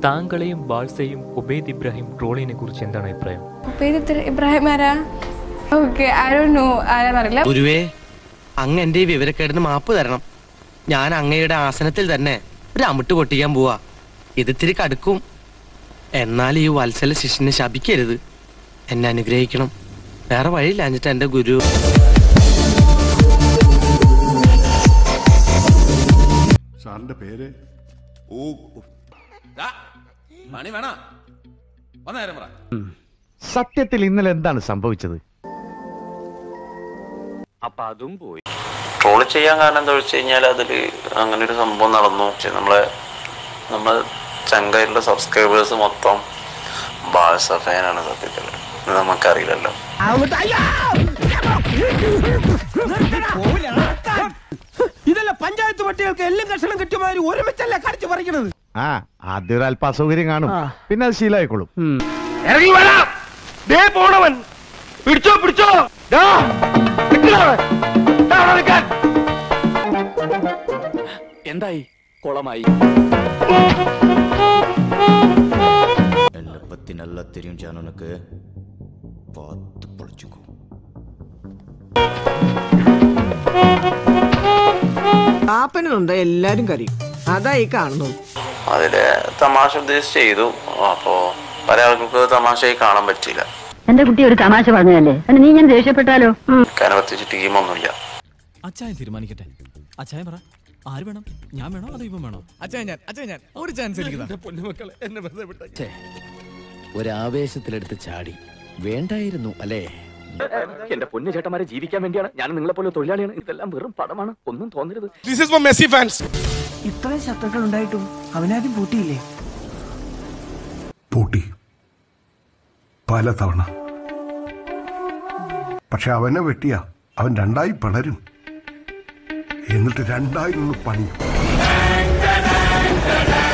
താങ്കളെയും ബാൾസയും ഉബൈദ് ഇബ്രാഹിം ട്രോളിനെ കുറിച്ച് എന്താണ് അഭിപ്രായം ഉപ്പേരി ഇബ്രാഹിം ആരാ ഓക്കെ ആരോ നോ ആരാന്നറിയില്ല ഗുരുവേ അങ്ങ് എന്റെ ഈ വിവരക്കേടിന് മാപ്പ് തരണം ഞാൻ അങ്ങയുടെ ആസനത്തിൽ തന്നെ ഒരു അമിട്ട് പൊട്ടിക്കാൻ പോവാ ഇതിത്തിരി കടുക്കും എന്നാൽ ഈ വത്സല ശിഷ്യനെ ശപിക്കരുത് എന്നെ അനുഗ്രഹിക്കണം വേറെ വഴിയില്ല എന്നിട്ട് എന്റെ ഗുരു സാറിന്റെ പേര് ഓ മണി വേണ വന്നേരം പറ സത്യത്തിൽ ഇന്നലെ എന്താണ് സംഭവിച്ചത് അപ്പൊ അതും പോയി ട്രോൾ ചെയ്യാൻ കാരണം എന്താ വെച്ച് കഴിഞ്ഞാൽ അതിൽ അങ്ങനെ ഒരു സംഭവം നടന്നു പക്ഷെ നമ്മളെ നമ്മൾ ചങ്കായിട്ടുള്ള സബ്സ്ക്രൈബേഴ്സ് മൊത്തം ബാഴ്സ ഫാനാണ് സത്യത്തിൽ ഇത് നമുക്കറിയില്ലല്ലോ ഇതല്ല പഞ്ചായത്ത് പട്ടികൾക്ക് എല്ലാം കഷണം കിട്ടിയമാതിരി ഒരുമിച്ചല്ല കടിച്ചു പറിക്കണത് ആ ആദ്യം ഒരു അല്പ അസൗകര്യം കാണും പിന്നെ അത് ശീലമായിക്കോളും ഇറങ്ങി വരാം ദേ പോണവൻ പിടിച്ചോ പിടിച്ചോ ദാ, നിൽക്കണ അവിടെ. ദാ അവിടെ നിൽക്കാൻ. എന്തായി കുളമായി என்னை பத்தி நல்லா தெரியும் ஜானனுக்கு பார்த்து பொழைச்சுக்கோ പാപ്പനുണ്ട് എല്ലാരും കരയും അതാ ഈ കാണുന്നത് അതില് തമാശ ഉദ്ദേശിച്ച് ചെയ്തു അപ്പോ പല ആൾക്കാർക്ക് തമാശയായി കാണാൻ പറ്റിയില്ല എന്റെ കുട്ടി ഒരു തമാശ പറഞ്ഞതല്ലേ അതിന് നീ ഞാൻ ദേഷ്യപ്പെട്ടാലോ കാരണം പ്രത്യേകിച്ച് ടീമൊന്നുമില്ല അച്ചായൻ തീരുമാനിക്കട്ടെ അച്ചായൻ പറ ആര് വേണം ഞാൻ വേണോ അതോ ഇവൻ വേണോ അച്ചായൻ ഞാൻ അച്ചായൻ ഞാൻ ഒരു ചാൻസ് എനിക്ക് പൊന്നുമക്കളെ എന്നെ വെറുതെ വിട്ടേ ഒരാവേശത്തിലെടുത്ത് ചാടി വേണ്ടായിരുന്നു അല്ലേ എന്റെ പൊന്നു ചേട്ടന്മാരെ ജീവിക്കാൻ വേണ്ടിയാണ് ഞാൻ നിങ്ങളെ പോലെ തൊഴിലാളിയാണ് ഇതെല്ലാം വെറും പടമാണ് ഒന്നും തോന്നരുത് this is for Messi fans ഇത്രയും ശത്രുക്കൾ ഉണ്ടായിട്ടും അവനാദ്യം പൂട്ടിയില്ലേ പൂട്ടി പലതവണ പക്ഷെ അവനെ വെട്ടിയ അവൻ രണ്ടായി പിളരും എന്നിട്ട് രണ്ടായി നിന്ന് പണിയും